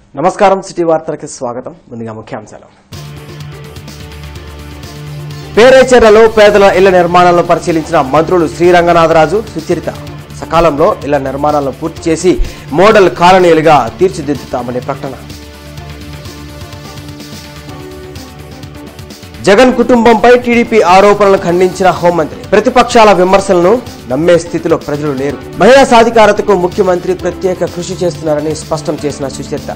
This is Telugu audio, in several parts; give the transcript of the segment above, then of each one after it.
నమస్కారం సిటీ వార్తలకి స్వాగతం ముందుగా ముఖ్యాంశాలు పేరేచెర్లలో పేదల ఇళ్ల నిర్మాణాలను పరిశీలించిన మంత్రులు శ్రీరంగనాథరాజు సుచరిత సకాలంలో ఇళ్ల నిర్మాణాలను పూర్తి చేసి మోడల్ కాలనీలుగా తీర్చిదిద్దుతామని ప్రకటన జగన్ కుటుంబంపై టీడీపీ ఆరోపణలు ఖండించిన హోంమంత్రి ప్రతిపక్షాల విమర్శలను నమ్మే స్థితిలో ప్రజలు లేరు మహిళా సాధికారతకు ముఖ్యమంత్రి ప్రత్యేక కృషి చేస్తున్నారని స్పష్టం చేసిన సుచరిత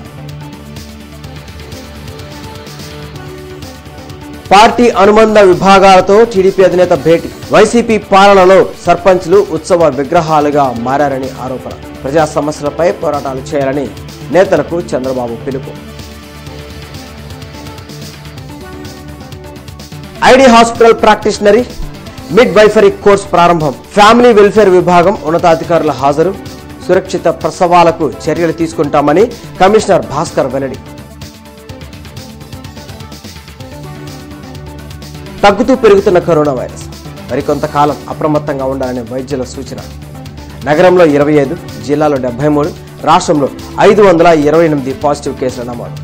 పార్టీ అనుబంధ విభాగాలతో టీడీపీ అధినేత భేటీ వైసీపీ పాలనలో సర్పంచ్లు ఉత్సవ విగ్రహాలుగా మారారని ఆరోపణ ప్రజా సమస్యలపై పోరాటాలు చేయాలని నేతలకు చంద్రబాబు పిలుపు ID hospital practitioner midwifery course ప్రారంభం ఫ్యామిలీ వెల్ఫేర్ విభాగం ఉన్నతాధికారుల హాజరు సురక్షిత ప్రసవాలకు చర్యలు తీసుకుంటామని కమిషనర్ భాస్కర్ వెల్లడి తగ్గుతూ పెరుగుతున్న కరోనా వైరస్ మరికొంతకాలం అప్రమత్తంగా ఉండాలనే వైద్యుల సూచన నగరంలో ఇరవై ఐదు జిల్లాలో డెబ్బై మూడు రాష్ట్రంలో ఐదు వందల ఇరవై ఎనిమిది పాజిటివ్ కేసుల నమోదు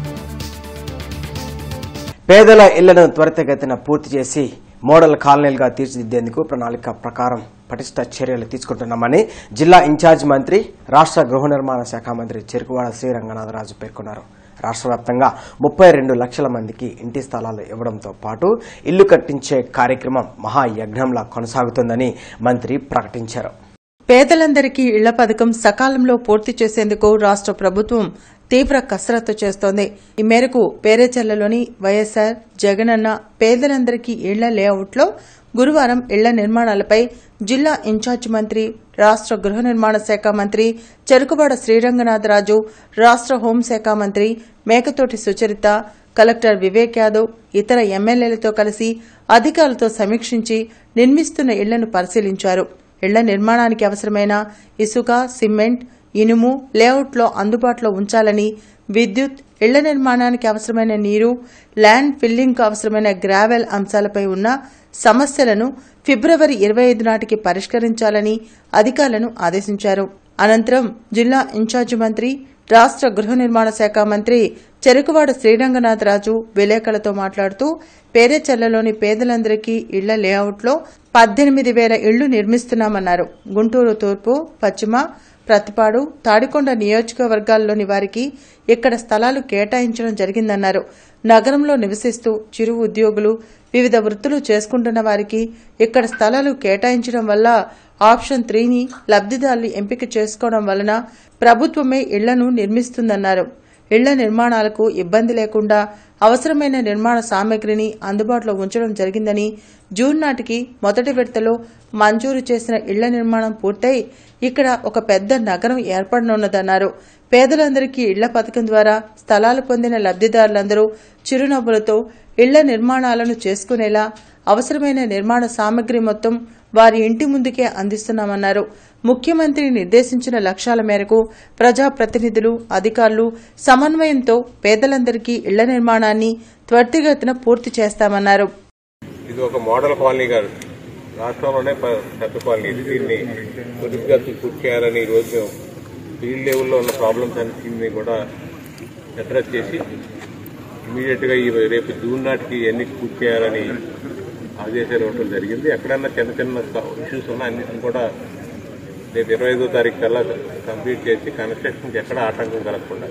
పేదల ఇళ్లను త్వరితగతిన పూర్తి చేసి మోడల్ కాలనీలుగా తీర్చిదిద్దేందుకు ప్రణాళిక ప్రకారం పటిష్ట చర్యలు తీసుకుంటున్నామని జిల్లా ఇన్ఛార్జ్ మంత్రి రాష్ట్ర గృహ నిర్మాణ శాఖ మంత్రి చెరుకువాడ శ్రీరంగనాథరాజు పేర్కొన్నారు రాష్ట్ర వ్యాప్తంగా ముప్పై రెండు లక్షల మందికి ఇంటి స్థలాలు ఇవ్వడంతో పాటు ఇల్లు కట్టించే కార్యక్రమం మహాయజ్ఞంలా కొనసాగుతుందని మంత్రి ప్రకటించారు పేదలందరికీ ఇళ్ల పథకం సకాలంలో పూర్తి చేసేందుకు రాష్ట్ర ప్రభుత్వం తీవ్ర కసరత్తు చేస్తోంది ఈ మేరకు పేరేచెర్లలోని వైఎస్సార్ జగనన్న పేదలందరికీ ఇళ్ల లేఅవుట్లో గురువారం ఇళ్ల నిర్మాణాలపై జిల్లా ఇన్ఛార్జ్ మంత్రి రాష్ట్ర గృహ నిర్మాణ శాఖ మంత్రి చెరుకువాడ శ్రీరంగనాథరాజు రాష్ట్ర హోంశాఖ మంత్రి మేకతోటి సుచరిత కలెక్టర్ వివేక్ యాదవ్ ఇతర ఎమ్మెల్యేలతో కలిసి అధికారులతో సమీక్షించి నిర్మిస్తున్న ఇళ్లను పరిశీలించారు ఇళ్ల నిర్మాణానికి అవసరమైన ఇసుక సిమెంట్ ఇనుము లేఅవుట్లో అందుబాటులో ఉంచాలని విద్యుత్ ఇళ్ల నిర్మాణానికి అవసరమైన నీరు ల్యాండ్ ఫిల్లింగ్కు అవసరమైన గ్రావెల్ అంశాలపై ఉన్న సమస్యలను ఫిబ్రవరి ఇరవై ఐదు నాటికి పరిష్కరించాలని అధికారులను ఆదేశించారు అనంతరం జిల్లా ఇన్ఛార్జి మంత్రి రాష్ట్ర గృహ నిర్మాణ శాఖ మంత్రి చెరుకువాడ శ్రీరంగనాథరాజు విలేకరులతో మాట్లాడుతూ పేరేచెర్లలోని పేదలందరికీ ఇళ్ల లేఅవుట్లో పద్దెనిమిది వేల ఇళ్లు నిర్మిస్తున్నామన్నారు గుంటూరు తూర్పు పశ్చిమ ప్రతిపాడు తాడికొండ నియోజకవర్గాల్లోని వారికి ఇక్కడ స్థలాలు కేటాయించడం జరిగిందన్నారు నగరంలో నివసిస్తూ చిరు ఉద్యోగులు వివిధ వృత్తులు చేసుకుంటున్న వారికి ఇక్కడ స్థలాలు కేటాయించడం వల్ల ఆప్షన్ త్రీని లబ్దిదారులు ఎంపిక చేసుకోవడం వలన ప్రభుత్వమే ఇళ్లను నిర్మిస్తుందన్నారు ఇళ్ల నిర్మాణాలకు ఇబ్బంది లేకుండా అవసరమైన నిర్మాణ సామగ్రిని అందుబాటులో ఉంచడం జరిగిందని జూన్ నాటికి మొదటి విడతలో మంజూరు చేసిన ఇళ్ల నిర్మాణం పూర్తయి ఇక్కడ ఒక పెద్ద నగరం ఏర్పడనున్నదన్నారు పేదలందరికీ ఇళ్ల పథకం ద్వారా స్థలాలు పొందిన లబ్దిదారులందరూ చిరునవ్వులతో ఇళ్ల నిర్మాణాలను చేసుకునేలా అవసరమైన నిర్మాణ సామగ్రి మొత్తం వారి ఇంటి ముందుకే అందిస్తున్నామన్నారు ముఖ్యమంత్రి నిర్దేశించిన లక్ష్యాల మేరకు ప్రజాప్రతినిధులు అధికారులు సమన్వయంతో పేదలందరికీ ఇళ్ల నిర్మాణాన్ని త్వరితగతిన పూర్తి చేస్తామన్నారు ఇది ఒక మోడల్ కాలనీ కాదు రాష్ట్రంలోనే ప- పెద్ద కాలనీ ఇది దీన్ని కొద్దిగా పూర్తి చేయాలని ఈరోజు మేము ఫీల్డ్ లెవెల్లో ఉన్న ప్రాబ్లమ్స్ అన్నింటినీ కూడా అడ్రస్ చేసి ఇమీడియట్గా ఈ రేపు జూన్ నాటికి ఇవన్నీ పూర్తి చేయాలని ఆదేశాలు ఇవ్వడం జరిగింది ఎక్కడన్నా చిన్న చిన్న ఇష్యూస్ ఉన్నా అన్నింటిని కూడా రేపు ఇరవై ఐదో తారీఖు కల్లా కంప్లీట్ చేసి కన్స్ట్రక్షన్కి ఎక్కడ ఆటంకం కలగకుండా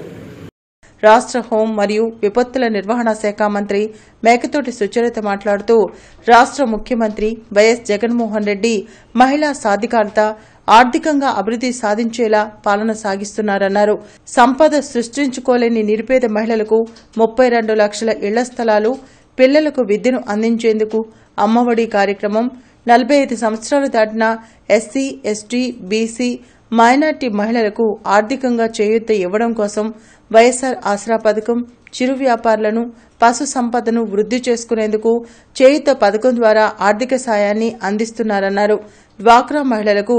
రాష్ట్ర హోం మరియు విపత్తుల నిర్వహణ శాఖ మంత్రి మేకతోటి సుచరిత మాట్లాడుతూ రాష్ట్ర ముఖ్యమంత్రి వైఎస్ జగన్మోహన్ రెడ్డి మహిళా సాధికారత ఆర్థికంగా అభివృద్ది సాధించేలా పాలన సాగిస్తున్నారన్నారు సంపద సృష్టించుకోలేని నిరుపేద మహిళలకు ముప్పై రెండు లక్షల ఇళ్ల స్థలాలు పిల్లలకు విద్యను అందించేందుకు అమ్మఒడి కార్యక్రమం నలభై ఐదు సంవత్సరాలు దాటిన ఎస్సీ ఎస్టీ బీసీ మైనార్టీ మహిళలకు ఆర్థికంగా చేయూత ఇవ్వడం కోసం వైఎస్సార్ ఆసరా పథకం చిరు వ్యాపారులను పశు సంపదను వృద్ధి చేసుకునేందుకు చేయుత పథకం ద్వారా ఆర్థిక సాయాన్ని అందిస్తున్నారన్నారు డ్వాక్రా మహిళలకు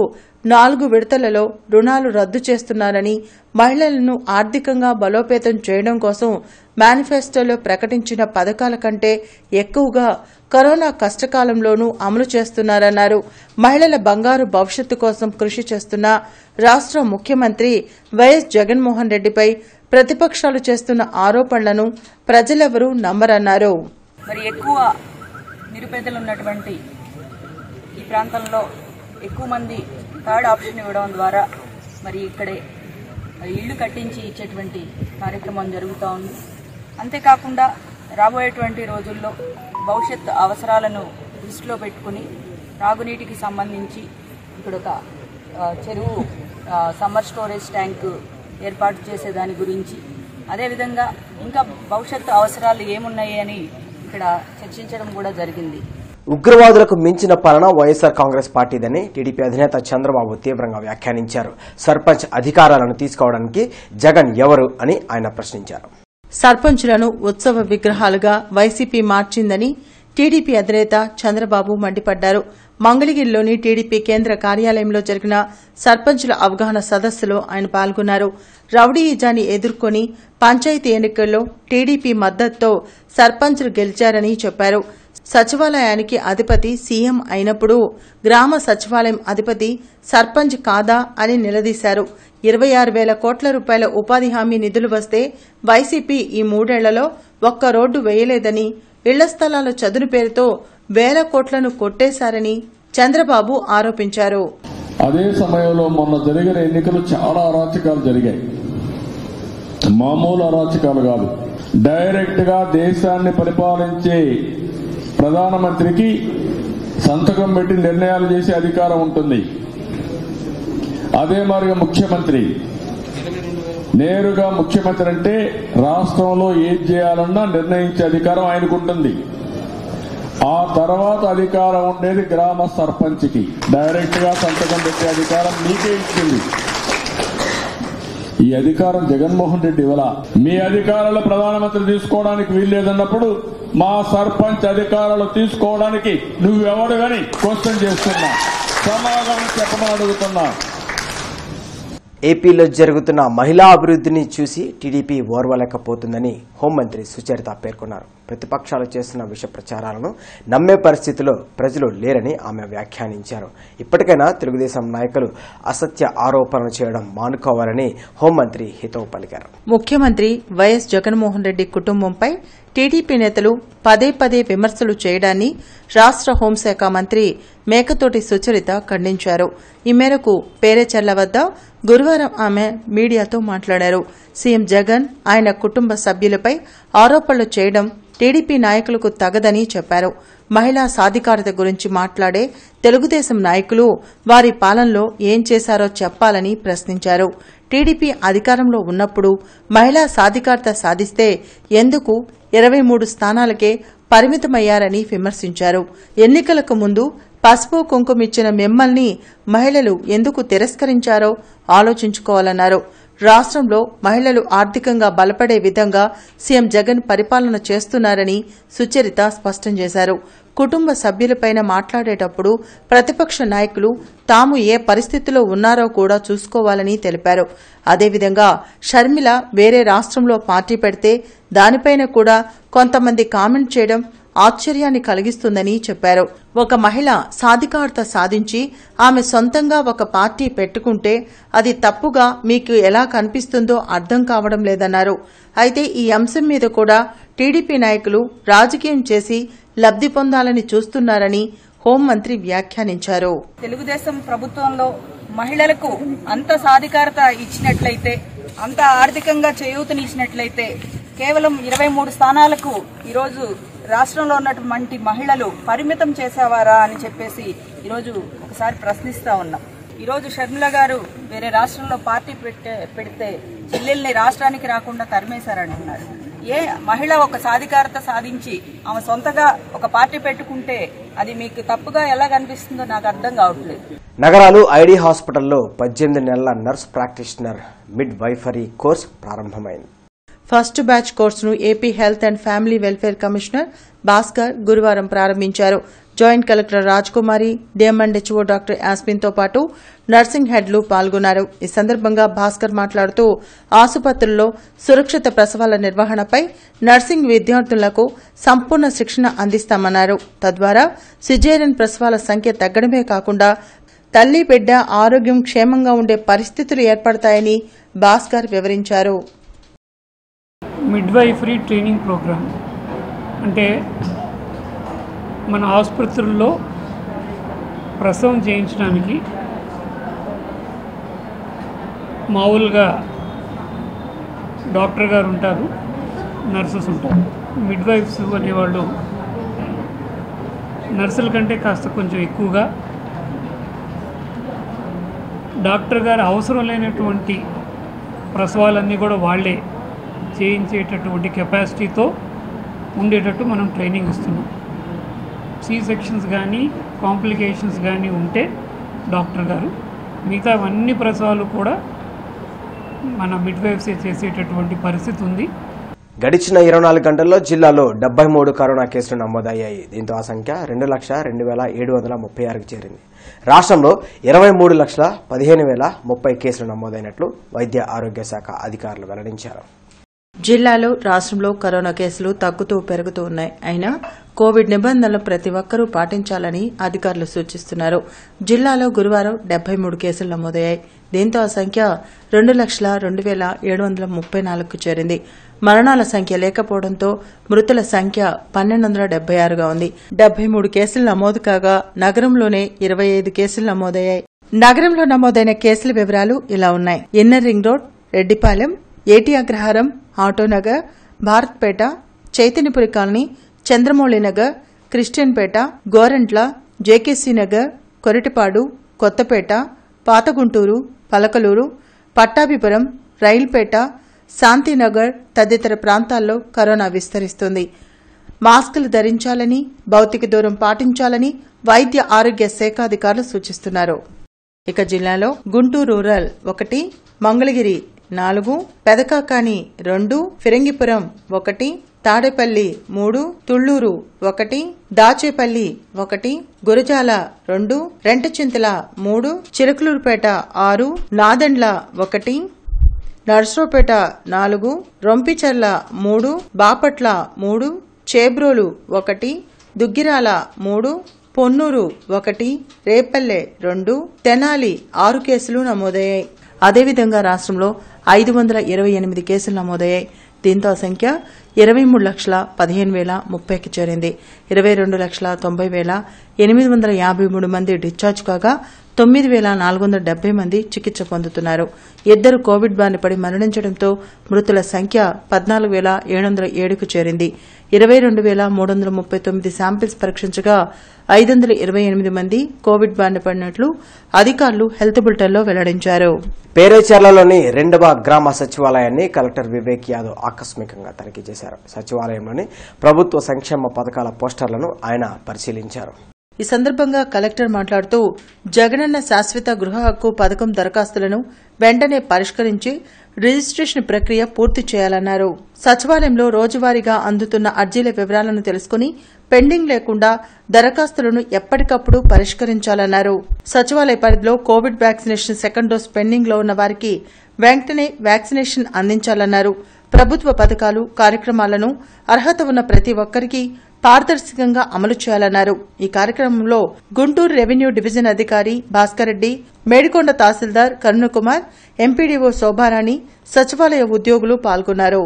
నాలుగు విడతలలో రుణాలు రద్దు చేస్తున్నారని మహిళలను ఆర్థికంగా బలోపేతం చేయడం కోసం మేనిఫెస్టోలో ప్రకటించిన పథకాల కంటే ఎక్కువగా కరోనా కష్టకాలంలోనూ అమలు చేస్తున్నారన్నారు మహిళల బంగారు భవిష్యత్తు కోసం కృషి చేస్తున్న రాష్ట్ర ముఖ్యమంత్రి వైఎస్ జగన్మోహన్ రెడ్డిపై ప్రతిపక్షాలు చేస్తున్న ఆరోపణలను ప్రజలెవరూ నమ్మరన్నారు మరి ఎక్కువ నిరుపేదలు ఉన్నటువంటి ఈ ప్రాంతంలో ఎక్కువ మంది థర్డ్ ఆప్షన్ ఇవ్వడం ద్వారా మరి ఇక్కడే మరి ఇల్లు కట్టించి ఇచ్చేటువంటి కార్యక్రమం జరుగుతూ ఉంది అంతేకాకుండా రాబోయేటువంటి రోజుల్లో భవిష్యత్ అవసరాలను దృష్టిలో పెట్టుకుని త్రాగునీటికి సంబంధించి ఇక్కడ ఒక ఆ, చెరువు ఆ, సమ్మర్ స్టోరేజ్ ట్యాంక్ ఏర్పాటు చేసే దాని గురించి అదేవిధంగా ఇంకా భవిష్యత్తు అవసరాలు ఏమున్నాయి అని ఇక్కడ చర్చించడం కూడా జరిగింది ఉగ్రవాదులకు మించిన పాలన వైఎస్ఆర్ కాంగ్రెస్ పార్టీదని టీడీపీ అధినేత చంద్రబాబు తీవ్రంగా వ్యాఖ్యానించారు సర్పంచ్ అధికారాలను తీసుకోవడానికి జగన్ ఎవరు అని ఆయన ప్రశ్నించారు సర్పంచులను ఉత్సవ విగ్రహాలుగా వైసీపీ మార్చిందని టీడీపీ అధినేత చంద్రబాబు మండిపడ్డారు మంగళగిరిలోని టీడీపీ కేంద్ర కార్యాలయంలో జరిగిన సర్పంచుల అవగాహన సదస్సులో ఆయన పాల్గొన్నారు రౌడీయిజాన్ని ఎదుర్కొని పంచాయతీ ఎన్నికల్లో టీడీపీ మద్దతుతో సర్పంచులు గెలిచారని చెప్పారు సచివాలయానికి అధిపతి సీఎం అయినప్పుడు గ్రామ సచివాలయం అధిపతి సర్పంచ్ కాదా అని నిలదీశారు ఇరవై ఆరు వేల కోట్ల రూపాయల ఉపాధి హామీ నిధులు వస్తే వైసీపీ ఈ మూడేళ్లలో ఒక్క రోడ్డు వేయలేదని ఇళ్ల స్థలాల చదును పేరుతో వేల కోట్లను కొట్టేశారని చంద్రబాబు ఆరోపించారు అదే సమయంలో మొన్న జరిగిన ఎన్నికలు చాలా అరాచకాలు జరిగాయి మామూలు అరాచకాలు కాదు డైరెక్ట్ గా దేశాన్ని పరిపాలించే ప్రధానమంత్రికి సంతకం పెట్టి నిర్ణయాలు చేసే అధికారం ఉంటుంది అదే మరి ముఖ్యమంత్రి నేరుగా ముఖ్యమంత్రి అంటే రాష్ట్రంలో ఏం చేయాలన్నా నిర్ణయించే అధికారం ఆయనకు ఉంటుంది ఆ తర్వాత అధికారం ఉండేది గ్రామ సర్పంచ్కి డైరెక్ట్ గా సంతకం పెట్టే అధికారం మీకే ఇచ్చింది ఈ అధికారం జగన్మోహన్ రెడ్డి ఇవ్వాల మీ అధికారాలు ప్రధానమంత్రి తీసుకోవడానికి వీల్లేదన్నప్పుడు మా సర్పంచ్ అధికారాలు తీసుకోవడానికి నువ్వెవడు అని క్వశ్చన్ చేస్తున్నా సమాధానం చెప్పమని అడుగుతున్నా ఏపీలో జరుగుతున్న మహిళా అభివృద్ధిని చూసి టీడీపీ ఓర్వలేకపోతుందని హోంమంత్రి సుచరిత పేర్కొన్నారు ప్రతిపక్షాలు చేస్తున్న విష ప్రచారాలను నమ్మే పరిస్థితిలో ప్రజలు లేరని ఆమె వ్యాఖ్యానించారు ఇప్పటికైనా తెలుగుదేశం నాయకులు అసత్య ఆరోపణలు చేయడం మానుకోవాలని హోంమంత్రి హితవు పలికారు ముఖ్యమంత్రి వైఎస్ జగన్మోహన్ రెడ్డి కుటుంబంపై టీడీపీ నేతలు పదే పదే విమర్శలు చేయడాన్ని రాష్ట్ర హోంశాఖ మంత్రి మేకతోటి సుచరిత ఖండించారు ఈ మేరకు పేరేచర్ల వద్ద గురువారం ఆమె మీడియాతో మాట్లాడారు సీఎం జగన్ ఆయన కుటుంబ సభ్యులపై ఆరోపణలు చేయడం టీడీపీ నాయకులకు తగదని చెప్పారు మహిళా సాధికారత గురించి మాట్లాడే తెలుగుదేశం నాయకులు వారి పాలనలో ఏం చేశారో చెప్పాలని ప్రశ్నించారు టీడీపీ అధికారంలో ఉన్నప్పుడు మహిళా సాధికారత సాధిస్తే ఎందుకు ఇరవై మూడు స్థానాలకే పరిమితమయ్యారని విమర్శించారు ఎన్నికలకు ముందు పసుపు కుంకుమిచ్చిన మిమ్మల్ని మహిళలు ఎందుకు తిరస్కరించారో ఆలోచించుకోవాలన్నారు రాష్ట్రంలో మహిళలు ఆర్థికంగా బలపడే విధంగా సీఎం జగన్ పరిపాలన చేస్తున్నారని సుచరిత స్పష్టం చేశారు కుటుంబ సభ్యులపైన మాట్లాడేటప్పుడు ప్రతిపక్ష నాయకులు తాము ఏ పరిస్థితిలో ఉన్నారో కూడా చూసుకోవాలని తెలిపారు అదేవిధంగా షర్మిల వేరే రాష్ట్రంలో పార్టీ పెడితే దానిపైన కూడా కొంతమంది కామెంట్ చేయడం ఆశ్చర్యాన్ని కలిగిస్తుందని చెప్పారు ఒక మహిళ సాధికారత సాధించి ఆమె సొంతంగా ఒక పార్టీ పెట్టుకుంటే అది తప్పుగా మీకు ఎలా కనిపిస్తుందో అర్థం కావడం లేదన్నారు అయితే ఈ అంశం మీద కూడా టీడీపీ నాయకులు రాజకీయం చేసి లబ్ది పొందాలని చూస్తున్నారని హోంమంత్రి వ్యాఖ్యానించారు తెలుగుదేశం ప్రభుత్వంలో మహిళలకు అంత సాధికారత ఇచ్చినట్లయితే అంత ఆర్థికంగా చేయూతనిచ్చినట్లయితే కేవలం ఇరవై మూడు స్థానాలకు ఈరోజు రాష్ట్రంలో ఉన్నటువంటి మహిళలు పరిమితం చేసేవారా అని చెప్పేసి ఈరోజు ఒకసారి ప్రశ్నిస్తా ఉన్నాం ఈరోజు షర్మిల గారు వేరే రాష్ట్రంలో పార్టీ పెట్టే పెడితే చెల్లెల్ని రాష్ట్రానికి రాకుండా తరిమేశారని అన్నారు ఏ మహిళ ఒక సాధికారత సాధించి ఆమె సొంతగా ఒక పార్టీ పెట్టుకుంటే అది మీకు తప్పుగా ఎలా కనిపిస్తుందో నాకు అర్థం కావట్లేదు నగరాలు ఐడి హాస్పిటల్లో పద్దెనిమిది నెలల nurse practitioner midwifery course ప్రారంభమైంది ఫస్ట్ బ్యాచ్ కోర్సును AP health and family welfare commissioner Bhaskar గురువారం ప్రారంభించారు joint collector Raj Kumari DM and HO doctor యాస్మిన్తో పాటు నర్సింగ్ హెడ్లు పాల్గొన్నారు ఈ సందర్భంగా భాస్కర్ మాట్లాడుతూ ఆసుపత్రుల్లో సురక్షిత ప్రసవాల నిర్వహణపై నర్సింగ్ విద్యార్థులకు సంపూర్ణ శిక్షణ అందిస్తామన్నారు తద్వారా సిజేరియన్ ప్రసవాల సంఖ్య తగ్గడమే కాకుండా తల్లి బిడ్డ ఆరోగ్యం క్షేమంగా ఉండే పరిస్థితులు ఏర్పడతాయని భాస్కర్ వివరించారు మిడ్వైఫరీ ట్రైనింగ్ ప్రోగ్రామ్ అంటే మన ఆసుపత్రుల్లో ప్రసవం చేయించడానికి మామూలుగా డాక్టర్ గారు ఉంటారు నర్సెస్ ఉంటారు మిడ్వైఫ్స్ అనేవాళ్ళు నర్సుల కంటే కాస్త కొంచెం ఎక్కువగా డాక్టర్ గారు అవసరం లేనటువంటి ప్రసవాలన్నీ కూడా వాళ్ళే చేయించేటటువంటి కెపాసిటీతో ఉండేటట్టు మనం ట్రైనింగ్ ఇస్తున్నాం సి సెక్షన్స్ కానీ కాంప్లికేషన్స్ కానీ ఉంటే డాక్టర్ గారు మిగతా అన్ని ప్రసవాలు కూడా మన మిడ్వైఫ్సే చేసేటటువంటి పరిస్థితి ఉంది గడిచిన ఇరవై నాలుగు గంటల్లో జిల్లాలో డెబ్బై మూడు కరోనా కేసులు నమోదయ్యాయి దీంతో ఆ సంఖ్య రెండు లక్షల రెండు వేల ఏడు వందల ముప్పై ఆరుకు చేరింది రాష్ట్రంలో ఇరవై మూడు లక్షల పదిహేను వేల ముప్పై కేసులు నమోదైనట్లు వైద్య ఆరోగ్య శాఖ అధికారులు వెల్లడించారు జిల్లాలో రాష్ట్రంలో కరోనా కేసులు తగ్గుతూ పెరుగుతూ ఉన్నాయి అయినా కోవిడ్ నిబంధనలు ప్రతి ఒక్కరూ పాటించాలని అధికారులు సూచిస్తున్నారు జిల్లాలో గురువారం డెబ్బై మూడు కేసులు నమోదయ్యాయి దీంతో ఆ సంఖ్య రెండు లక్షల రెండు వేల ఏడు వందల ముప్పై నాలుగుకు చేరింది మరణాల సంఖ్య లేకపోవడంతో మృతుల సంఖ్య పన్నెండు వందల డెబ్బై ఆరుగా ఉంది డెబ్బై మూడు కేసులు నమోదు కాగా నగరంలోనే ఇరవై ఐదు కేసులు నమోదయ్యాయి నగరంలో నమోదైన కేసుల వివరాలు ఇలా ఉన్నాయి inner ring road Reddipalem AT Agraharam Autonagar Bharatpet Chaitanyapuri colony Chandramouli Nagar Christianpeta Gorantla JKC Nagar Koratipadu Kothapeta Pathaguntur Palakaluru Pattabhipuram Railpeta Shantinagar తదితర ప్రాంతాల్లో కరోనా విస్తరిస్తుంది మాస్కులు ధరించాలని భౌతిక దూరం పాటించాలని వైద్య ఆరోగ్య శాఖ అధికారులు సూచిస్తున్నారు ఇక జిల్లాలో గుంటూరు రూరల్ ఒకటి మంగళగిరి నాలుగు పెదకాకాని రెండు ఫిరంగిపురం ఒకటి తాడేపల్లి మూడు తుళ్లూరు ఒకటి దాచేపల్లి ఒకటి గురజాల రెండు రెంటచింతల మూడు చిలకలూరుపేట ఆరు నాదెండ్ల ఒకటి నర్సరావుపేట నాలుగు రొంపిచర్ల మూడు బాపట్ల మూడు చేబ్రోలు ఒకటి దుగ్గిరాల మూడు పొన్నూరు ఒకటి రేపల్లె రెండు తెనాలి ఆరు కేసులు నమోదయ్యాయి అదేవిధంగా రాష్ట్రంలో ఐదు వందల ఇరవై ఎనిమిది కేసులు నమోదయ్యాయి దీంతో ఆ సంఖ్య ఇరవై మూడు లక్షల పదిహేను వేల ముప్పైకి చేరింది ఇరవై రెండు లక్షల తొంభై వేల ఎనిమిది వందల యాభై మూడు మంది డిశ్చార్జ్ కాగా తొమ్మిది వేల నాలుగు వందల డెబ్బై మంది చికిత్స పొందుతున్నారు ఇద్దరు కోవిడ్ బారిన పడి మరణించడంతో మృతుల సంఖ్య పద్నాలుగు వేల ఏడు వందల ఏడుకు చేరింది ఇరవై రెండు వేల మూడు వందల ముప్పై తొమ్మిది శాంపిల్స్ పరీక్షించగా ఐదు వందల ఇరవై ఎనిమిది మంది కోవిడ్ బారిన పడినట్లు అధికారులు హెల్త్ బులెటిన్లో వెల్లడించారు పేరేచర్లలోని రెండవ గ్రామ సచివాలయాన్ని కలెక్టర్ వివేక్ యాదవ్ ఆకస్మికంగా తనిఖీ చేశారు సచివాలయంలోని ప్రభుత్వ సంక్షేమ పథకాల పోస్టర్లను ఆయన పరిశీలించారు ఈ సందర్భంగా కలెక్టర్ మాట్లాడుతూ జగనన్న శాశ్వత గృహ హక్కు పథకం దరఖాస్తులను వెంటనే పరిష్కరించి రిజిస్ట్రేషన్ ప్రక్రియ పూర్తి చేయాలన్నారు సచివాలయంలో రోజువారీగా అందుతున్న అర్జీల వివరాలను తెలుసుకుని పెండింగ్ లేకుండా దరఖాస్తులను ఎప్పటికప్పుడు పరిష్కరించాలన్నారు సచివాలయ పరిధిలో covid vaccination second dose pending లో ఉన్న వారికి వెంటనే వ్యాక్సినేషన్ అందించాలన్నారు ప్రభుత్వ పథకాలు కార్యక్రమాలను అర్హత ఉన్న ప్రతి ఒక్కరికి పారదర్శకంగా అమలు చేయాలన్నారు ఈ కార్యక్రమంలో గుంటూరు రెవెన్యూ డివిజన్ అధికారి భాస్కర్ రెడ్డి మేడికొండ తహసీల్దార్ కరుణకుమార్ ఎంపీడీఓ శోభారాణి సచివాలయ ఉద్యోగులు పాల్గొన్నారు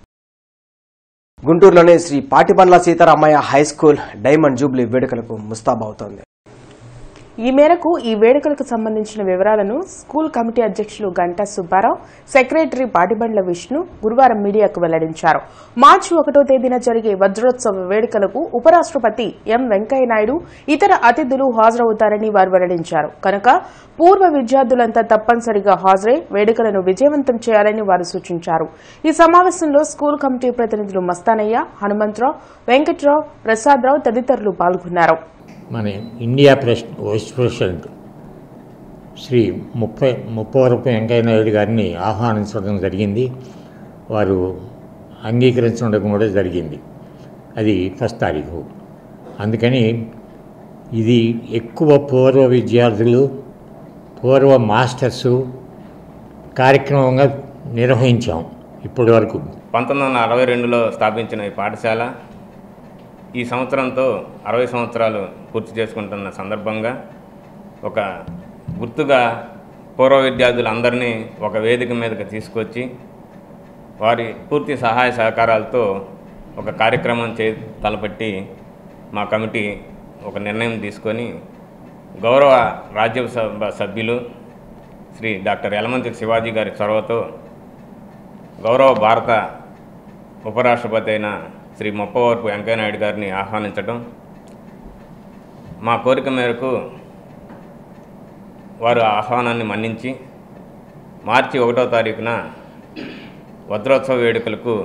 గుంటూరులోని Sri Patibandla Seetharamaiah high school diamond jubilee వేడుకలకు ముస్తాబవుతోంది ఈ మేరకు ఈ వేడుకలకు సంబంధించిన వివరాలను స్కూల్ కమిటీ అధ్యక్షులు గంటా సుబ్బారావు సెక్రటరీ పాటిబండ్ల విష్ణు గురువారం మీడియాకు వెల్లడించారు మార్చి ఒకటో తేదీన జరిగే వజ్రోత్సవ వేడుకలకు ఉపరాష్ట్రపతి ఎం వెంకయ్యనాయుడు ఇతర అతిథులు హాజరవుతారని వారు వెల్లడించారు కనుక పూర్వ విద్యార్థులంతా తప్పనిసరిగా హాజరై వేడుకలను విజయవంతం చేయాలని వారు సూచించారు ఈ సమావేశంలో స్కూల్ కమిటీ ప్రతినిధులు మస్తానయ్య హనుమంతరావు వెంకట్రావు ప్రసాదరావు తదితరులు పాల్గొన్నారు మన India press vice president Sri ముప్పై ముప్పవరపు వెంకయ్య నాయుడు గారిని ఆహ్వానించడం జరిగింది వారు అంగీకరించడం కూడా జరిగింది అది ఫస్ట్ తారీఖు అందుకని ఇది ఎక్కువ పూర్వ విద్యార్థులు పూర్వ మాస్టర్సు కార్యక్రమంగా నిర్వహించాం ఇప్పటి వరకు పంతొమ్మిది వందల అరవై రెండులో స్థాపించిన ఈ పాఠశాల ఈ సంవత్సరంతో అరవై సంవత్సరాలు పూర్తి చేసుకుంటున్న సందర్భంగా ఒక గుర్తుగా పూర్వ విద్యార్థులందరినీ ఒక వేదిక మీదకి తీసుకొచ్చి వారి పూర్తి సహాయ సహకారాలతో ఒక కార్యక్రమం చే తలపెట్టి మా కమిటీ ఒక నిర్ణయం తీసుకొని గౌరవ రాజ్యసభ సభ్యులు శ్రీ డాక్టర్ యలమంతి శివాజీ గారి చొరవతో గౌరవ భారత ఉపరాష్ట్రపతి అయిన శ్రీ మొప్పవరపు వెంకయ్యనాయుడు గారిని ఆహ్వానించడం మా కోరిక మేరకు వారు ఆ ఆహ్వానాన్ని మన్నించి మార్చి ఒకటో తారీఖున వజ్రోత్సవ వేడుకలకు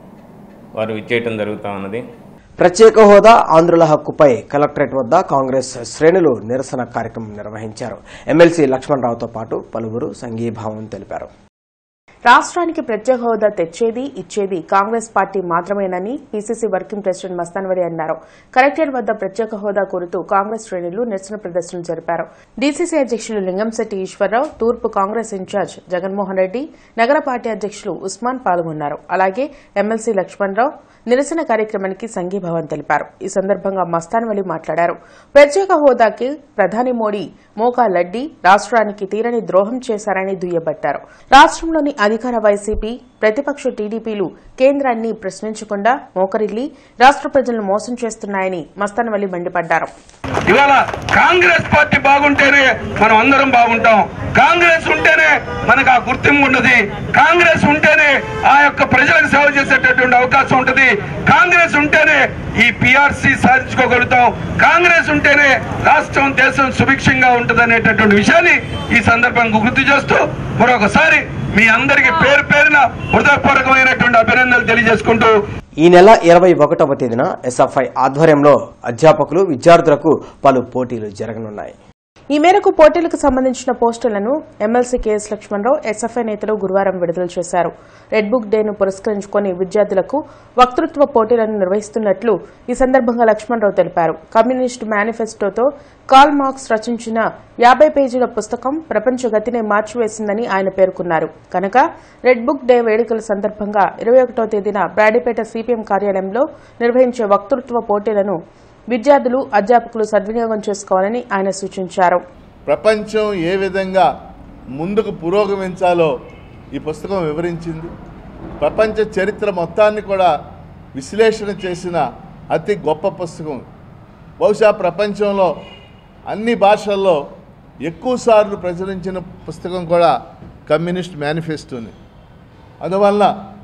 వారు విచ్చేయటం జరుగుతూ ఉన్నది ప్రత్యేక హోదా ఆంధ్రుల హక్కుపై కలెక్టరేట్ వద్ద కాంగ్రెస్ శ్రేణులు నిరసన కార్యక్రమం నిర్వహించారు ఎమ్మెల్సీ లక్ష్మణరావుతో పాటు పలువురు సంఘీభావం తెలిపారు రాష్ట్రానికి ప్రత్యేక హోదా తెచ్చేది ఇచ్చేది కాంగ్రెస్ పార్టీ మాత్రమేనని పీసీసీ వర్కింగ్ ప్రెసిడెంట్ మస్తాన్వలి అన్నారు కలెక్టరేట్ వద్ద ప్రత్యేక హోదా కోరుతూ కాంగ్రెస్ శ్రేణులు నిరసన ప్రదర్శనలు జరిపారు డీసీసీ అధ్యక్షులు లింగంశెట్టి ఈశ్వరరావు తూర్పు కాంగ్రెస్ ఇన్ఛార్జ్ జగన్మోహన్ రెడ్డి నగర పార్టీ అధ్యక్షులు ఉస్మాన్ పాల్గొన్నారు అలాగే ఎమ్మెల్సీ లక్ష్మణరావు నిరసన కార్యక్రమానికి సంఘీభావం తెలిపారు ఈ సందర్భంగా మస్తాన్వలి మాట్లాడారు ప్రత్యేక హోదాకి ప్రధాని మోడీ మోకా లడ్డి రాష్ట్రానికి తీరని ద్రోహం చేశారని దుయ్యబట్టారు రాష్ట్రంలోని అధికార వైసీపీ ప్రతిపక్ష టీడీపీలు కేంద్రాన్ని ప్రశ్నించకుండా మోకరిల్లి రాష్ట్ర ప్రజలను మోసం చేస్తున్నాయని మస్తాన్వలి మండిపడ్డారు ఇవాళ కాంగ్రెస్ పార్టీ బాగుంటేనే మనం అందరం బాగుంటాం కాంగ్రెస్ ఉంటేనే మనకు ఆ గుర్తింపు ఉన్నది కాంగ్రెస్ ఉంటేనే ఆ యొక్క ప్రజలకు సేవ చేసేటటువంటి అవకాశం ఉంటుంది కాంగ్రెస్ ఉంటేనే ఈ పిఆర్సీ సాధించుకోగలుగుతాం కాంగ్రెస్ ఉంటేనే రాష్ట్రం దేశం సుభిక్షంగా ఉంటుంది అనేటటువంటి విషయాన్ని ఈ సందర్భంగా గుర్తు చేస్తూ మరొకసారి మీ అందరికీ పేరు పేరున హృదయపూర్వకమైనటువంటి అభినందనలు తెలియజేసుకుంటూ ఈ నెల ఇరవై ఒకటవ తేదీన ఎస్ఎఫ్ఐ ఆధ్వర్యంలో అధ్యాపకులు విద్యార్థులకు పలు పోటీలు జరగనున్నాయి ఈ మేరకు పోటీలకు సంబంధించిన పోస్టులను ఎమ్మెల్సీ కెఎస్ లక్ష్మణరావు ఎస్ఎఫ్ఐ నేతలు గురువారం విడుదల చేశారు రెడ్ బుక్ డేను పురస్కరించుకుని విద్యార్థులకు వక్తృత్వ పోటీలను నిర్వహిస్తున్నట్లు ఈ సందర్భంగా లక్ష్మణరావు తెలిపారు కమ్యూనిస్టు మేనిఫెస్టోతో కాల్ మార్క్స్ రచించిన యాభై పేజీల పుస్తకం ప్రపంచ గతినే మార్చివేసిందని ఆయన పేర్కొన్నారు కనుక రెడ్ బుక్ డే వేడుకల సందర్భంగా ఇరవై ఒకటో తేదీన బ్రాడీపేట సిపిఎం కార్యాలయంలో నిర్వహించే వక్తృత్వ పోటీలను విద్యార్థులు అధ్యాపకులు సద్వినియోగం చేసుకోవాలని ఆయన సూచించారు ప్రపంచం ఏ విధంగా ముందుకు పురోగమించాలో ఈ పుస్తకం వివరించింది ప్రపంచ చరిత్ర మొత్తాన్ని కూడా విశ్లేషణ చేసిన అతి గొప్ప పుస్తకం బహుశా ప్రపంచంలో అన్ని భాషల్లో ఎక్కువసార్లు ప్రచురించిన పుస్తకం కూడా కమ్యూనిస్ట్ మేనిఫెస్టోని అందువల్ల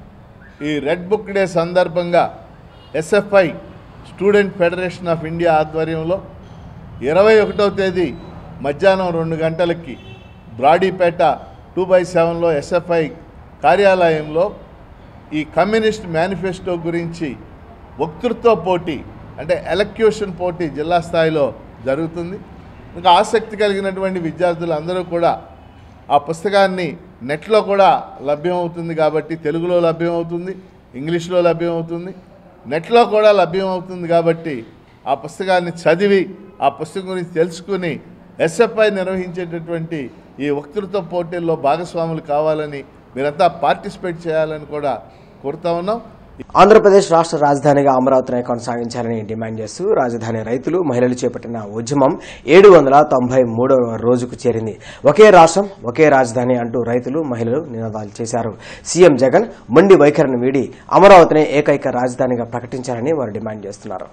ఈ రెడ్ బుక్ డే సందర్భంగా SFI student federation of India ఆధ్వర్యంలో ఇరవై ఒకటవ తేదీ మధ్యాహ్నం రెండు గంటలకి బ్రాడీపేట టూ బై సెవెన్లో ఎస్ఎఫ్ఐ కార్యాలయంలో ఈ కమ్యూనిస్ట్ మేనిఫెస్టో గురించి వక్తృత్వ పోటీ అంటే ఎలక్యూషన్ పోటీ జిల్లా స్థాయిలో జరుగుతుంది ఇంకా ఆసక్తి కలిగినటువంటి విద్యార్థులు అందరూ కూడా ఆ పుస్తకాన్ని నెట్లో కూడా లభ్యమవుతుంది కాబట్టి తెలుగులో లభ్యమవుతుంది ఇంగ్లీష్లో లభ్యమవుతుంది నెట్లో కూడా లభ్యమవుతుంది కాబట్టి ఆ పుస్తకాన్ని చదివి ఆ పుస్తకం గురించి తెలుసుకుని ఎస్ఎఫ్ఐ నిర్వహించేటటువంటి ఈ వక్తృత్వ పోటీల్లో భాగస్వాములు కావాలని మీరంతా పార్టిసిపేట్ చేయాలని కూడా కోరుతా ఉన్నాం ఆంధ్రప్రదేశ్ రాష్ట్ర రాజధానిగా అమరావతిని కొనసాగించాలని డిమాండ్ చేస్తూ రాజధాని రైతులు మహిళలు చేపట్టిన ఉద్యమం ఏడు వందల తొంభై మూడవ రోజుకు చేరింది ఒకే రాష్ట్రం ఒకే రాజధాని అంటూ రైతులు మహిళలు నినాదాలు చేశారు సీఎం జగన్ మొండి వైఖరిని వీడి అమరావతిని ఏకైక రాజధానిగా ప్రకటించాలని వారు డిమాండ్ చేస్తున్నారు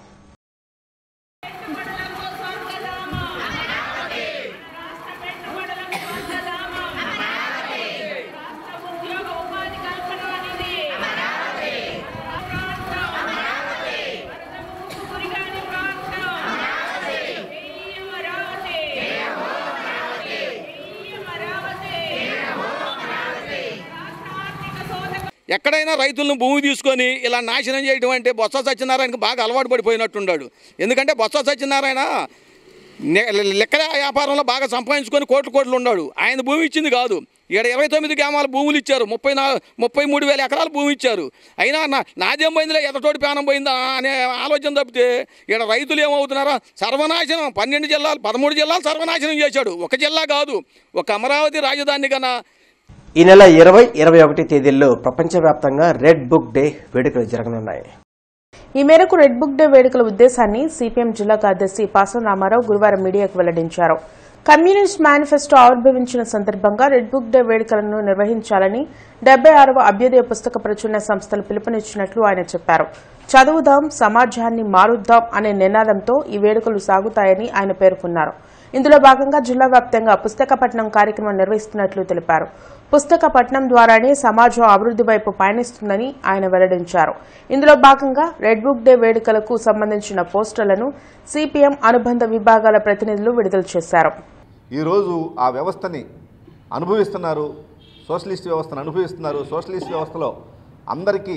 ఎక్కడైనా రైతులను భూమి తీసుకొని ఇలా నాశనం చేయడం అంటే బొత్స సత్యనారాయణకి బాగా అలవాటు పడిపోయినట్టున్నాడు ఎందుకంటే బొత్స సత్యనారాయణ నె- లెక్కల వ్యాపారంలో బాగా సంపాదించుకొని కోట్లు కోట్లు ఉన్నాడు ఆయన భూమి ఇచ్చింది కాదు ఇక్కడ ఇరవై తొమ్మిది గ్రామాల భూములు ఇచ్చారు ముప్పై నా ముప్పై మూడు వేల ఎకరాల భూమి ఇచ్చారు అయినా నా నాదేం పోయిందిలే ఎదటోటి పేనం పోయిందా అనే ఆలోచన తప్పితే ఇక్కడ రైతులు ఏమవుతున్నారా సర్వనాశనం పన్నెండు జిల్లాలు పదమూడు జిల్లాలు సర్వనాశనం చేశాడు ఒక జిల్లా కాదు ఒక అమరావతి రాజధాని కన్నా ఈ నెల ఇరవై ఇరవై ఒకటి తేదీల్లో ప్రపంచవ్యాప్తంగా రెడ్ బుక్ డే వేడుకలు జరగనున్నాయి ఈ మేరకు రెడ్ బుక్ డే వేడుకల ఉద్దేశాన్ని సిపిఎం జిల్లా కార్యదర్శి పాసం రామారావు గురువారం మీడియాకు వెల్లడించారు కమ్యూనిస్ట్ మేనిఫెస్టో ఆవిర్భవించిన సందర్భంగా రెడ్ బుక్ డే వేడుకలను నిర్వహించాలని డెబ్బై ఆరవ అభ్యుదయ పుస్తక ప్రచురణ సంస్థలు పిలుపునిచ్చినట్లు ఆయన చెప్పారు చదువుదాం సమాజాన్ని మారుద్దాం అనే నినాదంతో ఈ వేడుకలు సాగుతాయని ఆయన పేర్కొన్నారు ఇందులో భాగంగా జిల్లా వ్యాప్తంగా పుస్తక పఠనం కార్యక్రమం నిర్వహిస్తున్నట్లు తెలిపారు పుస్తక పఠనం ద్వారానే సమాజం అభివృద్ది వైపు పయనిస్తుందని ఆయన వెల్లడించారు ఇందులో భాగంగా రెడ్ బుక్ డే వేడుకలకు సంబంధించిన పోస్టర్లను సిపిఎం అనుబంధ విభాగాల ప్రతినిధులు విడుదల చేశారు ఈరోజు ఆ వ్యవస్థని అనుభవిస్తున్నారు సోషలిస్ట్ వ్యవస్థను అనుభవిస్తున్నారు సోషలిస్ట్ వ్యవస్థలో అందరికీ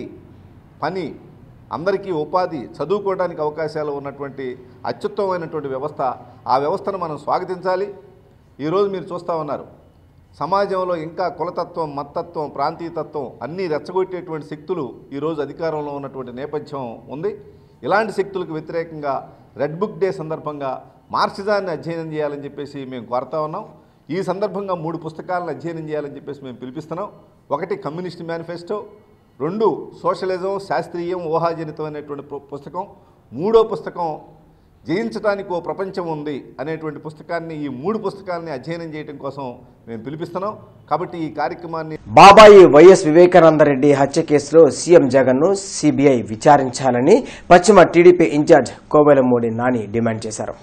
పని అందరికీ ఉపాధి చదువుకోవడానికి అవకాశాలు ఉన్నటువంటి అత్యుత్తమమైనటువంటి వ్యవస్థ ఆ వ్యవస్థను మనం స్వాగతించాలి ఈరోజు మీరు చూస్తూ ఉన్నారు సమాజంలో ఇంకా కులతత్వం మత్తత్వం ప్రాంతీయతత్వం అన్నీ రెచ్చగొట్టేటువంటి శక్తులు ఈరోజు అధికారంలో ఉన్నటువంటి నేపథ్యం ఉంది ఇలాంటి శక్తులకు వ్యతిరేకంగా రెడ్ బుక్ డే సందర్భంగా మార్క్సిజాన్ని అధ్యయనం చేయాలని చెప్పేసి మేము కోరుతా ఉన్నాం ఈ సందర్భంగా మూడు పుస్తకాలను అధ్యయనం చేయాలని చెప్పేసి మేము పిలిపిస్తున్నాం ఒకటి కమ్యూనిస్ట్ మేనిఫెస్టో రెండు సోషలిజం శాస్త్రీయం ఊహాజనితం అనేటువంటి పు- పుస్తకం మూడో పుస్తకం జయించడానికి ఓ ప్రపంచం ఉంది అనేటువంటి పుస్తకాన్ని ఈ మూడు పుస్తకాలని అధ్యయనం చేయడం కోసం మేము పిలిపిస్తున్నాం కాబట్టి ఈ కార్యక్రమాన్ని బాబాయి వైఎస్ వివేకానందరెడ్డి హత్య కేసులో సీఎం జగన్ ను సిబిఐ విచారించాలని పశ్చిమ TDP incharge Kovelamudi Nani demand చేశారు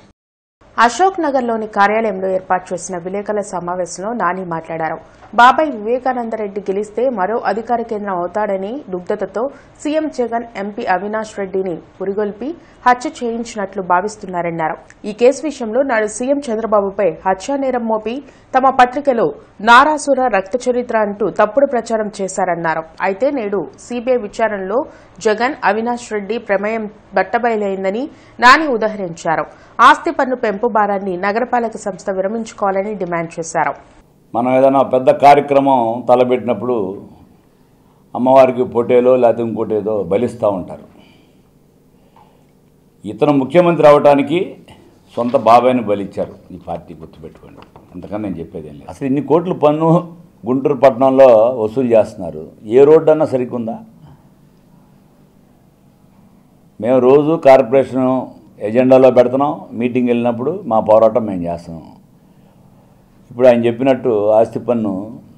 అశోక్ నగర్లోని కార్యాలయంలో ఏర్పాటు చేసిన విలేకరుల సమావేశంలో నాని మాట్లాడారు బాబాయ్ వివేకానందరెడ్డి గెలిస్తే మరో అధికార కేంద్రం అవుతాడని దుగ్ధతతో సీఎం జగన్ ఎంపీ అవినాష్ రెడ్డిని పురిగొల్పి హత్య చేయించినట్లు భావిస్తున్నారన్నారు ఈ కేసు విషయంలో నాడు సీఎం చంద్రబాబుపై హత్యా నేరం మోపి తమ పత్రికలో నారాసుర రక్త చరిత్ర అంటూ తప్పుడు ప్రచారం చేశారన్నారు అయితే నేడు సీబీఐ విచారణలో జగన్ అవినాష్ రెడ్డి ప్రమేయం బట్టబయలైందని నాని ఉదహరించారు ఆస్తి పన్ను పెంపు భారాన్ని నగరపాలక సంస్థ విరమించుకోవాలని డిమాండ్ చేశారు మనం ఏదైనా పెద్ద కార్యక్రమం తలపెట్టినప్పుడు అమ్మవారికి పొటేలో లేకపోతే ఇంకోటేదో బలిస్తూ ఉంటారు ఇతను ముఖ్యమంత్రి అవడానికి సొంత బాబాయ్ని బలిచ్చారు ఈ పార్టీ గుర్తుపెట్టుకోండి అంతకన్నా నేను చెప్పేది ఏం లేదు అసలు ఇన్ని కోట్లు పన్ను గుంటూరు పట్టణంలో వసూలు చేస్తున్నారు ఏ రోడ్డు అన్నా సరిగ్గుందా మేము రోజు కార్పొరేషన్ ఎజెండాలో పెడుతున్నాం మీటింగ్ వెళ్ళినప్పుడు మా పోరాటం మేము చేస్తున్నాం ఇప్పుడు ఆయన చెప్పినట్టు ఆస్తి పన్ను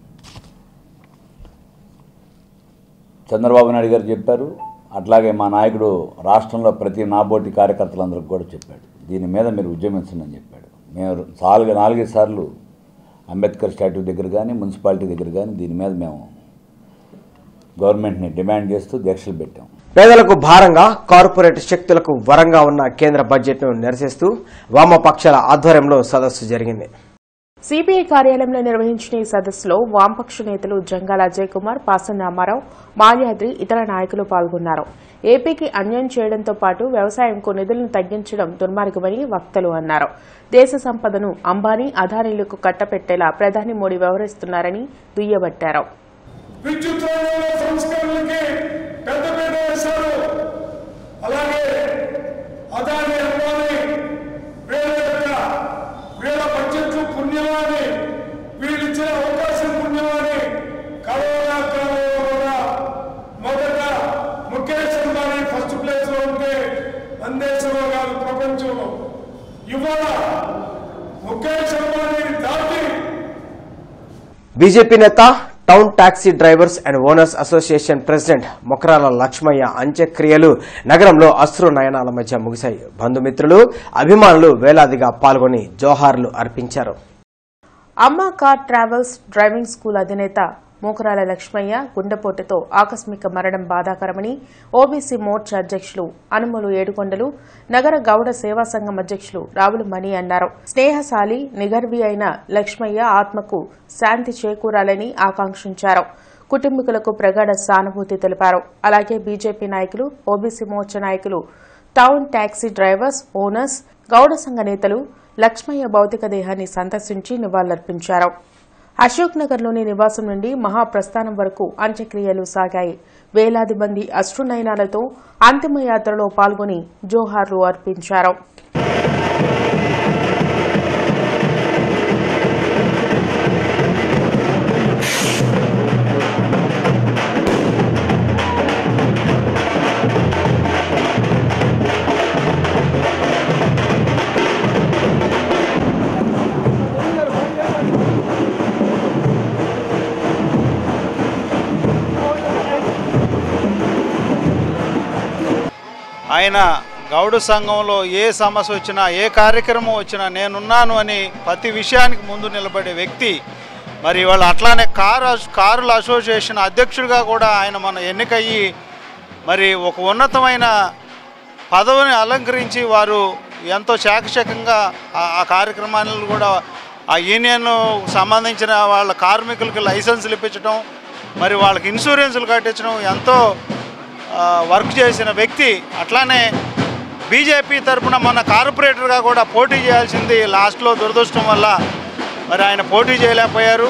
చంద్రబాబు నాయుడు గారు చెప్పారు అట్లాగే మా నాయకుడు రాష్ట్రంలో ప్రతి నాబోటి కార్యకర్తలందరికీ కూడా చెప్పాడు దీని మీద మీరు ఉద్యమించండి అని చెప్పాడు మేము నాలుగు నాలుగైదు సార్లు అంబేద్కర్ స్టాట్యూ దగ్గర కానీ మున్సిపాలిటీ దగ్గర కానీ దీని మీద మేము గవర్నమెంట్ని డిమాండ్ చేస్తూ దీక్షలు పెట్టాం పేదలకు భారంగా కార్పొరేట్ శక్తులకు వరంగా ఉన్న కేంద్ర బడ్జెట్ను నిరసిస్తూ వామపక్షాల ఆధ్వర్యంలో సదస్సు జరిగింది సిబిఐ కార్యాలయంలో నిర్వహించిన ఈ సదస్సులో వామపక్ష నేతలు జంగాల అజయ్ కుమార్ పాసం రామారావు మాల్యాద్రి ఇతర నాయకులు పాల్గొన్నారు ఏపీకి అన్యాయం చేయడంతో పాటు వ్యవసాయంకు నిధులను తగ్గించడం దుర్మార్గమని వక్తలు అన్నారు దేశ సంపదను అంబానీ అదానీలకు కట్టపెట్టేలా ప్రధాని మోడీ వ్యవహరిస్తున్నారని దుయ్యబట్టారు విద్యుత్ రంగంలో సంస్కరణలకి పెద్దపీట వేశారు అలాగే అదాని అంబానీ వీళ్ళ యొక్క వీళ్ళ బడ్జెట్లు పుణ్యమాని వీళ్ళిచ్చిన అవకాశం పుణ్యమాని కరోనా కాలంలో కూడా మొదట ముఖేష్ అంబానీ ఫస్ట్ ప్లేస్ లో ఉంటే మన దేశంలో కాదు ప్రపంచంలో ఇవాళ ముఖేష్ అంబానీని దాటి బీజేపీ నేత town taxi drivers and owners association president Mokarala Lakshmaiah అంత్యక్రియలు నగరంలో అశ్రు నయనాల మధ్య ముగిశాయి బంధుమిత్రులు అభిమానులు వేలాదిగా పాల్గొని జోహార్లు అర్పించారు అమ్మ కార్ ట్రావెల్స్ డ్రైవింగ్ స్కూల్ అధినేత మూకరాల లక్ష్మయ్య గుండెపోటుతో ఆకస్మిక మరణం బాధాకరమని ఓబీసీ మోర్చా అధ్యక్షులు అనుములు ఏడుకొండలు నగర గౌడ సేవా సంఘం అధ్యక్షులు రావులు మణి అన్నారు స్నేహశాలి నిగర్వి అయిన లక్ష్మయ్య ఆత్మకు శాంతి చేకూరాలని ఆకాంక్షించారు కుటుంబీకులకు ప్రగాఢ సానుభూతి తెలిపారు అలాగే బీజేపీ నాయకులు ఓబీసీ మోర్చా నాయకులు town taxi drivers owners Gouda సంఘ నేతలు లక్ష్మయ్య భౌతిక దేహాన్ని సందర్శించి నివాళులర్పించారు అశోక్ నగర్లోని నివాసం నుండి మహాప్రస్థానం వరకు అంత్యక్రియలు సాగాయి వేలాది మంది అశ్రునయనాలతో అంతిమయాత్రలో పాల్గొని జోహార్లు అర్పించారు ఆయన గౌడు సంఘంలో ఏ సమస్య వచ్చినా ఏ కార్యక్రమం వచ్చినా నేనున్నాను అని ప్రతి విషయానికి ముందు నిలబడే వ్యక్తి మరి వాళ్ళు అట్లానే కారు అసో- కారుల అసోసియేషన్ అధ్యక్షుడిగా కూడా ఆయన మన ఎన్నికయ్యి మరి ఒక ఉన్నతమైన పదవిని అలంకరించి వారు ఎంతో చాకచక్యంగా ఆ- ఆ కార్యక్రమాలను కూడా ఆ యూనియన్ సంబంధించిన వాళ్ళ కార్మికులకి లైసెన్సులు ఇప్పించడం మరి వాళ్ళకి ఇన్సూరెన్సులు కట్టించడం ఎంతో ఆ, వర్క్ చేసిన వ్యక్తి అట్లానే బీజేపీ తరపున మన కార్పొరేటర్గా కూడా పోటీ చేయాల్సింది లాస్ట్లో దురదృష్టం వల్ల మరి ఆయన పోటీ చేయలేకపోయారు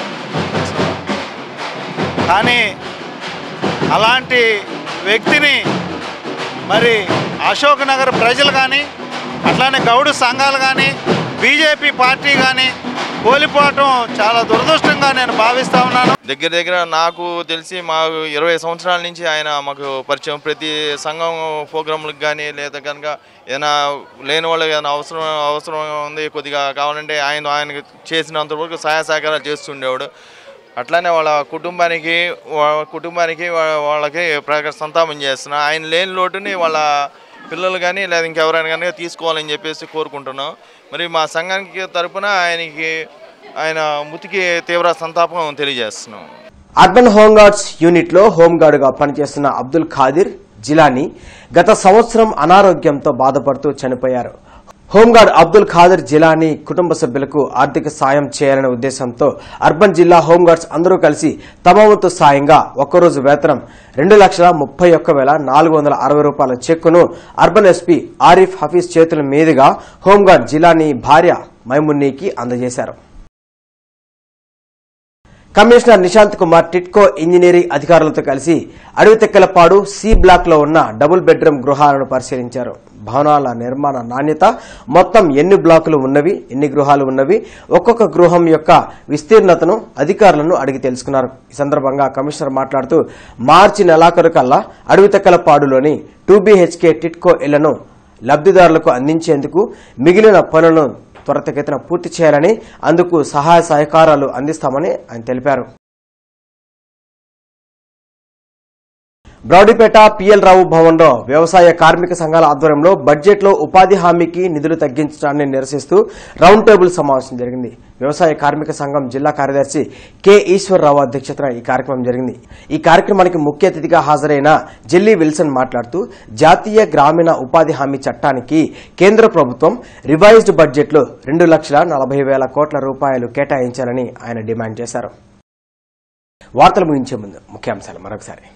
కానీ అలాంటి వ్యక్తిని మరి అశోక్ నగర్ ప్రజలు కానీ అట్లానే గౌడు సంఘాలు కానీ బీజేపీ పార్టీ కానీ కోల్పోవటం చాలా దురదృష్టంగా నేను భావిస్తా ఉన్నాను దగ్గర దగ్గర నాకు తెలిసి మాకు ఇరవై సంవత్సరాల నుంచి ఆయన మాకు పరిచయం ప్రతి సంఘం ప్రోగ్రాంలకు కానీ లేదా కనుక ఏదైనా లేని వాళ్ళకి ఏదైనా అవసరం అవసరం ఉంది కొద్దిగా కావాలంటే ఆయన ఆయనకి చేసినంత వరకు సహాయ సహకారాలు చేస్తుండేవాడు అట్లానే వాళ్ళ కుటుంబానికి వాళ్ళ కుటుంబానికి వా- వాళ్ళకి ప్రక- సంతాపం చేస్తున్నా ఆయన లేని లోటుని వాళ్ళ పిల్లలు కానీ లేదా ఇంకెవరైనా కానీ తీసుకోవాలని చెప్పేసి కోరుకుంటున్నాం మరి మా సంఘానికి తరపున ఆయనకి ఆయన మృతికి తీవ్ర సంతాపం తెలియజేస్తున్నాం అర్బన్ హోంగార్డ్స్ యూనిట్లో హోంగార్డుగా పనిచేస్తున్న అబ్దుల్ ఖాదిర్ జిలానీ గత సంవత్సరం అనారోగ్యంతో బాధపడుతూ చనిపోయారు హోంగార్డ్ అబ్దుల్ ఖాదిర్ జిలానీ కుటుంబ సభ్యులకు ఆర్థిక సాయం చేయాలనే ఉద్దేశంతో అర్బన్ జిల్లా హోంగార్డ్స్ అందరూ కలిసి తమ వంతు సాయంగా ఒక్కరోజు వేతనం రెండు లక్షల ముప్పై ఒక్క వేల నాలుగు వందల అరవై రూపాయల చెక్కును అర్బన్ ఎస్పీ ఆరిఫ్ హఫీజ్ చేతుల మీదుగా హోంగార్డ్ జిలానీ భార్య మైమున్నీకి అందజేశారు commissioner Nishant Kumar TIDCO engineering అధికారులతో కలిసి అడవితెక్కలపాడు సి బ్లాక్ లో ఉన్న డబుల్ బెడ్రూమ్ గృహాలను పరిశీలించారు భవనాల నిర్మాణ నాణ్యత మొత్తం ఎన్ని బ్లాకులు ఉన్నవి ఎన్ని గృహాలు ఉన్నవి ఒక్కొక్క గృహం యొక్క విస్తీర్ణతను అధికారులను అడిగి తెలుసుకున్నారు ఈ సందర్భంగా కమిషనర్ మాట్లాడుతూ మార్చి నెలాఖరుకల్లా అడవితెక్కలపాడులోని టూ బీహెచ్కే టిట్కో ఇళ్లను లబ్ధిదారులకు అందించేందుకు మిగిలిన పనులను త్వరితగతిన పూర్తి చేయాలని అందుకు సహాయ సహకారాలు అందిస్తామని ఆయన తెలిపారు బ్రౌడిపేట పిఎల్ రావు భవన్లో వ్యవసాయ కార్మిక సంఘాల ఆధ్వర్యంలో బడ్జెట్లో ఉపాధి హామీకి నిధులు తగ్గించడాన్ని నిరసిస్తూ రౌండ్ టేబుల్ సమావేశం జరిగింది వ్యవసాయ కార్మిక సంఘం జిల్లా కార్యదర్శి కె ఈశ్వరరావు అధ్యక్షతన ఈ కార్యక్రమం జరిగింది ఈ కార్యక్రమానికి ముఖ్య అతిథిగా హాజరైన జెల్లీ విల్సన్ మాట్లాడుతూ జాతీయ గ్రామీణ ఉపాధి హామీ చట్టానికి కేంద్ర ప్రభుత్వం రివైజ్డ్ బడ్జెట్లో రెండు లక్షల నలభై వేల కోట్ల రూపాయలు కేటాయించాలని ఆయన డిమాండ్ చేశారు వార్తలు ముగించే ముందు ముఖ్యాంశాలు మరొకసారి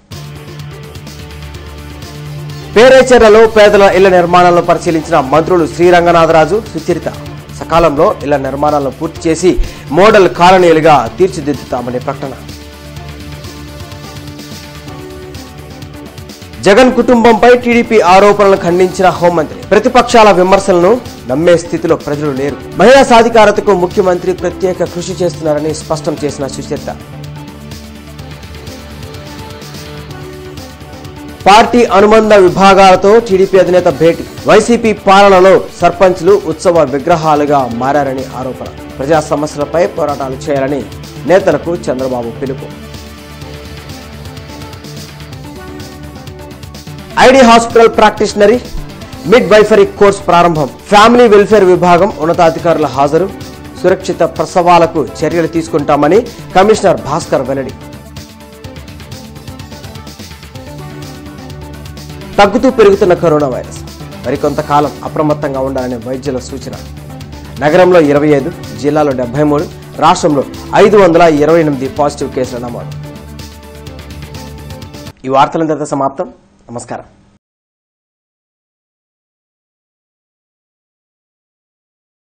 పేరేచర్లలో పేదల ఇళ్ల నిర్మాణాలను పరిశీలించిన మంత్రులు శ్రీరంగనాథరాజు సుచరిత సకాలంలో ఇళ్ల నిర్మాణాలను పూర్తి చేసి మోడల్ కాలనీలుగా తీర్చిదిద్దుతామని ప్రకటన జగన్ కుటుంబంపై టీడీపీ ఆరోపణలను ఖండించిన హోంమంత్రి ప్రతిపక్షాల విమర్శలను నమ్మే స్థితిలో ప్రజలు లేరు మహిళా సాధికారతకు ముఖ్యమంత్రి ప్రత్యేక కృషి చేస్తున్నారని స్పష్టం చేసిన సుచరిత పార్టీ అనుబంధ విభాగాలతో టీడీపీ అధినేత భేటీ వైసీపీ పాలనలో సర్పంచ్లు ఉత్సవ విగ్రహాలుగా మారని ఆరోపణ ప్రజా సమస్యలపై పోరాటాలు చేయాలని నేతలకు చంద్రబాబు పిలుపు ID hospital practitioner midwifery course ప్రారంభం ఫ్యామిలీ వెల్ఫేర్ విభాగం ఉన్నతాధికారుల హాజరు సురక్షిత ప్రసవాలకు చర్యలు తీసుకుంటామని కమిషనర్ భాస్కర్ వెల్లడి తగ్గుతూ పెరుగుతున్న కరోనా వైరస్ మరికొంతకాలం అప్రమత్తంగా ఉండాలనే వైద్యుల సూచన నగరంలో ఇరవై ఐదు జిల్లాలో డెబ్బై మూడు రాష్ట్రంలో ఐదు వందల ఇరవై ఎనిమిది పాజిటివ్ కేసుల నమోదు ఈ వార్తలంతా సమాప్తం నమస్కారం